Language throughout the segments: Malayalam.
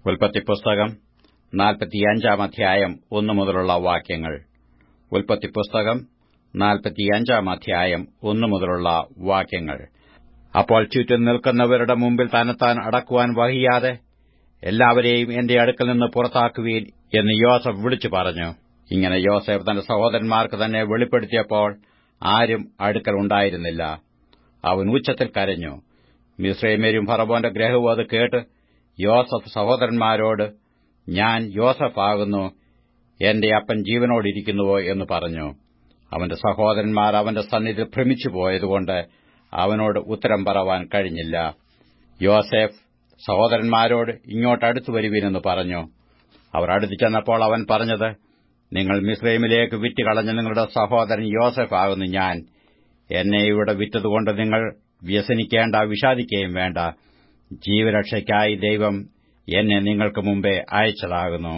ഉൽപ്പത്തി പുസ്തകം നാൽപ്പത്തിയഞ്ചാം അധ്യായം ഒന്നു മുതലുള്ള വാക്യങ്ങൾ ഉൽപ്പത്തി പുസ്തകം നാൽപ്പത്തിയഞ്ചാം അധ്യായം ഒന്നു മുതലുള്ള വാക്യങ്ങൾ അപ്പോൾ ചുറ്റും നിൽക്കുന്നവരുടെ മുമ്പിൽ തന്നെത്താൻ അടക്കുവാൻ വഹിയാതെ എല്ലാവരെയും എന്റെ അടുക്കൽ നിന്ന് പുറത്താക്കുവീൻ എന്ന് യോസഫ് വിളിച്ചു പറഞ്ഞു ഇങ്ങനെ യോസഫ് തന്റെ സഹോദരന്മാർക്ക് തന്നെ വെളിപ്പെടുത്തിയപ്പോൾ ആരും അടുക്കൽ ഉണ്ടായിരുന്നില്ല അവൻ ഉച്ചത്തിൽ കരഞ്ഞു മിശ്രൈമേരും ഫറവോന്റെ ഗ്രഹവും അത് കേട്ട് യോസഫ് സഹോദരന്മാരോട് ഞാൻ യോസഫ് ആകുന്നു എന്റെ അപ്പൻ ജീവനോടിരിക്കുന്നുവോ എന്ന് പറഞ്ഞു അവന്റെ സഹോദരന്മാർ അവന്റെ സന്നിധി ഭ്രമിച്ചു പോയതുകൊണ്ട് അവനോട് ഉത്തരം പറവാൻ കഴിഞ്ഞില്ല യോസെഫ് സഹോദരന്മാരോട് ഇങ്ങോട്ടടുത്തു വരുവീനെന്ന് പറഞ്ഞു അവർ അടുത്തു ചെന്നപ്പോൾ അവൻ പറഞ്ഞത് നിങ്ങൾ മിസ്രൈമിലേക്ക് വിറ്റുകളഞ്ഞ നിങ്ങളുടെ സഹോദരൻ യോസഫ് ആകുന്നു ഞാൻ എന്നെ ഇവിടെ വിറ്റതുകൊണ്ട് നിങ്ങൾ വ്യസനിക്കേണ്ട വിഷാദിക്കുകയും വേണ്ട ജീവരക്ഷയ്ക്കായി ദൈവം എന്നെ നിങ്ങൾക്ക് മുമ്പേ അയച്ചതാകുന്നു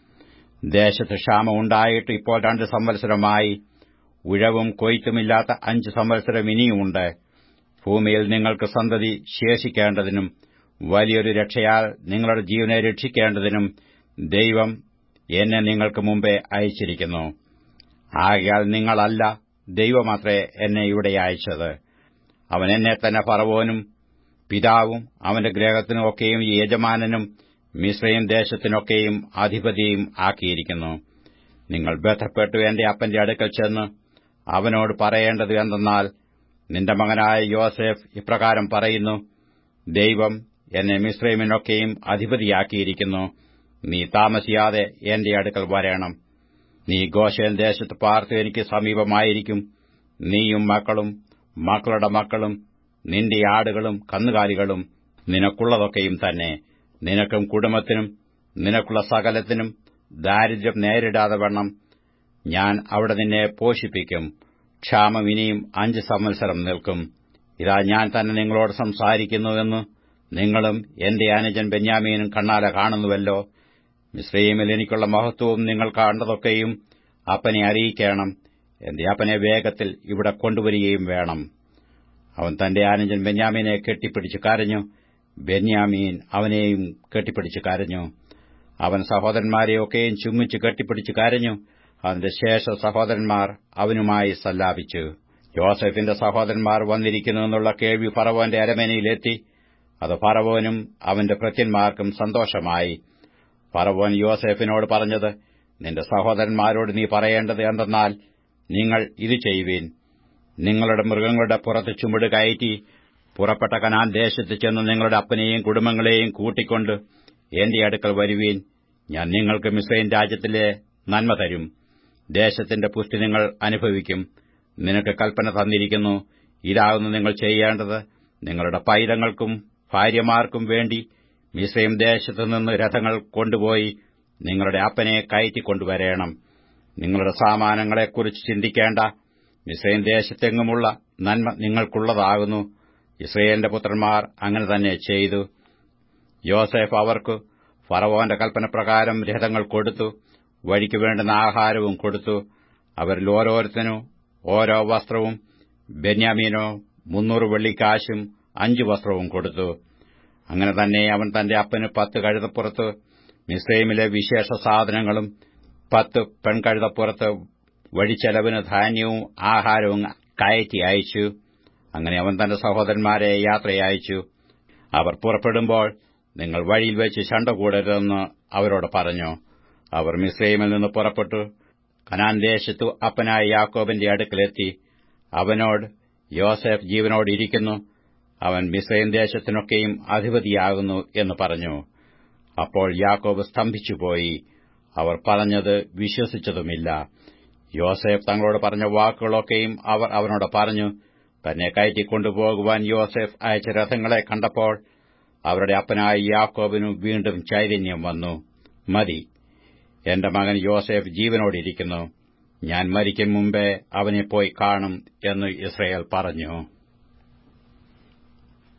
ദേശത്ത് ക്ഷാമം ഉണ്ടായിട്ട് ഇപ്പോൾ രണ്ട് സംവത്സരമായി ഉഴവും കൊയ്ത്തുമില്ലാത്ത അഞ്ച് സംവത്സരം ഇനിയുമുണ്ട് ഭൂമിയിൽ നിങ്ങൾക്ക് സന്തതി ശേഷിക്കേണ്ടതിനും വലിയൊരു രക്ഷയാൽ നിങ്ങളുടെ ജീവനെ രക്ഷിക്കേണ്ടതിനും ദൈവം എന്നെ നിങ്ങൾക്ക് മുമ്പേ അയച്ചിരിക്കുന്നു ആകയാൽ നിങ്ങളല്ല ദൈവമാത്രേ എന്നെ ഇവിടെ അയച്ചത് അവൻ എന്നെ തന്നെ ഫറവോനും പിതാവും അവന്റെ ഗ്രഹത്തിനും ഒക്കെയും യജമാനനും മിശ്രയും ദേശത്തിനൊക്കെയും അധിപതിയും ആക്കിയിരിക്കുന്നു നിങ്ങൾ ബന്ധപ്പെട്ടു എന്റെ അപ്പന്റെ അടുക്കൽ ചെന്ന് അവനോട് പറയേണ്ടത് എന്തെന്നാൽ നിന്റെ മകനായ യോസെഫ് ഇപ്രകാരം പറയുന്നു ദൈവം എന്നെ മിശ്രൈമിനൊക്കെയും അധിപതിയാക്കിയിരിക്കുന്നു നീ താമസിയാതെ എന്റെ അടുക്കൽ വരേണം നീ ഗോശൻ ദേശത്ത് പാർത്ത് എനിക്ക് സമീപമായിരിക്കും നീയും മക്കളും മക്കളുടെ മക്കളും നിന്റെ ആടുകളും കന്നുകാലികളും നിനക്കുള്ളതൊക്കെയും തന്നെ നിനക്കും കുടുംബത്തിനും നിനക്കുള്ള സകലത്തിനും ദാരിദ്ര്യം നേരിടാതെ വണ്ണം ഞാൻ അവിടെ നിന്നെ പോഷിപ്പിക്കും ക്ഷാമം ഇനിയും അഞ്ച് സംവത്സരം നിൽക്കും ഇതാ ഞാൻ തന്നെ നിങ്ങളോട് സംസാരിക്കുന്നുവെന്ന് നിങ്ങളും എന്റെ അനുജൻ ബെന്യാമീനും കണ്ണാല കാണുന്നുവല്ലോ മിശ്രീമിൽ എനിക്കുള്ള മഹത്വവും നിങ്ങൾ കണ്ടതൊക്കെയും അപ്പനെ അറിയിക്കണം എന്റെ അപ്പനെ വേഗത്തിൽ ഇവിടെ കൊണ്ടുവരികയും വേണം അവൻ തന്റെ അനുജൻ ബെന്യാമീനെ കെട്ടിപ്പിടിച്ച് കരഞ്ഞു ബെന്യാമീൻ അവനെയും കെട്ടിപ്പിടിച്ച് കരഞ്ഞു അവൻ സഹോദരന്മാരെയൊക്കെയും ചുമ്മിച്ച് കെട്ടിപ്പിടിച്ച് കരഞ്ഞു അവന്റെ ശേഷ സഹോദരന്മാർ അവനുമായി സല്ലാപിച്ചു യോസഫിന്റെ സഹോദരന്മാർ വന്നിരിക്കുന്നുവെന്നുള്ള കേൾവി ഫറവോന്റെ അരമനയിലെത്തി അത് ഫറവോനും അവന്റെ ഭൃത്യന്മാർക്കും സന്തോഷമായി ഫറവോൻ യോസെഫിനോട് പറഞ്ഞത് നിന്റെ സഹോദരന്മാരോട് നീ പറയേണ്ടത് എന്തെന്നാൽ നിങ്ങൾ ഇത് ചെയ്യുവീൻ നിങ്ങളുടെ മൃഗങ്ങളുടെ പുറത്ത് ചുമട് കയറ്റി പുറപ്പെട്ട കനാൻ ദേശത്ത് ചെന്ന് നിങ്ങളുടെ അപ്പനെയും കുടുംബങ്ങളെയും കൂട്ടിക്കൊണ്ട് എന്റെ അടുക്കൽ വരുവീൻ ഞാൻ നിങ്ങൾക്ക് മിസ്രൈൻ രാജ്യത്തിലെ നന്മ തരും ദേശത്തിന്റെ പുഷ്ടി നിങ്ങൾ അനുഭവിക്കും നിനക്ക് കൽപ്പന തന്നിരിക്കുന്നു ഇതാകുന്നു നിങ്ങൾ ചെയ്യേണ്ടത് നിങ്ങളുടെ പൈതങ്ങൾക്കും ഭാര്യമാർക്കും വേണ്ടി മിസ്രൈം ദേശത്തുനിന്ന് രഥങ്ങൾ കൊണ്ടുപോയി നിങ്ങളുടെ അപ്പനെ കയറ്റിക്കൊണ്ടുവരേണം നിങ്ങളുടെ സാമാനങ്ങളെക്കുറിച്ച് ചിന്തിക്കേണ്ട മിസ്രൈം ദേശത്തെങ്ങുമുള്ള നന്മ നിങ്ങൾക്കുള്ളതാകുന്നു ഇസ്രയേലിന്റെ പുത്രന്മാർ അങ്ങനെ തന്നെ ചെയ്തു യോസെഫ് അവർക്ക് ഫറവോന്റെ കൽപ്പനപ്രകാരം രഥങ്ങൾ കൊടുത്തു വഴിക്ക് വേണ്ടുന്ന ആഹാരവും കൊടുത്തു അവരിൽ ഓരോരുത്തനും ഓരോ വസ്ത്രവും ബെന്യാമീനോ മുന്നൂറ് വെള്ളിക്കാശും അഞ്ചു വസ്ത്രവും കൊടുത്തു അങ്ങനെ തന്നെ അവൻ തന്റെ അപ്പന് പത്ത് കഴുതപ്പുറത്ത് മിസ്രൈമിലെ വിശേഷ സാധനങ്ങളും പത്ത് പെൺകഴുതപ്പുറത്ത് വഴിച്ചെലവിന് ധാന്യവും ആഹാരവും കയറ്റി അയച്ചു അങ്ങനെ അവൻ തന്റെ സഹോദരന്മാരെ യാത്രയയച്ചു അവർ പുറപ്പെടുമ്പോൾ നിങ്ങൾ വഴിയിൽ വെച്ച് ശണ്ട കൂടരുതെന്ന് അവരോട് പറഞ്ഞു അവർ മിസ്രൈമിൽ നിന്ന് പുറപ്പെട്ടു കനാൻ ദേശത്തു അപ്പനായ യാക്കോബിന്റെ അടുക്കലെത്തി അവനോട് യോസെഫ് ജീവനോടിരിക്കുന്നു അവൻ മിസ്രൈം ദേശത്തിനൊക്കെയും അധിപതിയാകുന്നു എന്ന് പറഞ്ഞു അപ്പോൾ യാക്കോബ് സ്തംഭിച്ചുപോയി അവർ പറഞ്ഞത് വിശ്വസിച്ചതുമില്ല യോസെഫ് തങ്ങളോട് പറഞ്ഞ വാക്കുകളൊക്കെയും അവർ അവനോട് പറഞ്ഞു തന്നെ കയറ്റിക്കൊണ്ടുപോകുവാൻ യോസെഫ് അയച്ച രഥങ്ങളെ കണ്ടപ്പോൾ അവരുടെ അപ്പനായ യാക്കോബിനു വീണ്ടും ചൈതന്യം വന്നു മതി എന്റെ മകൻ യോസെഫ് ജീവനോടിരിക്കുന്നു ഞാൻ മരിക്കും മുമ്പേ അവനെ പോയി കാണും എന്ന് ഇസ്രയേൽ പറഞ്ഞു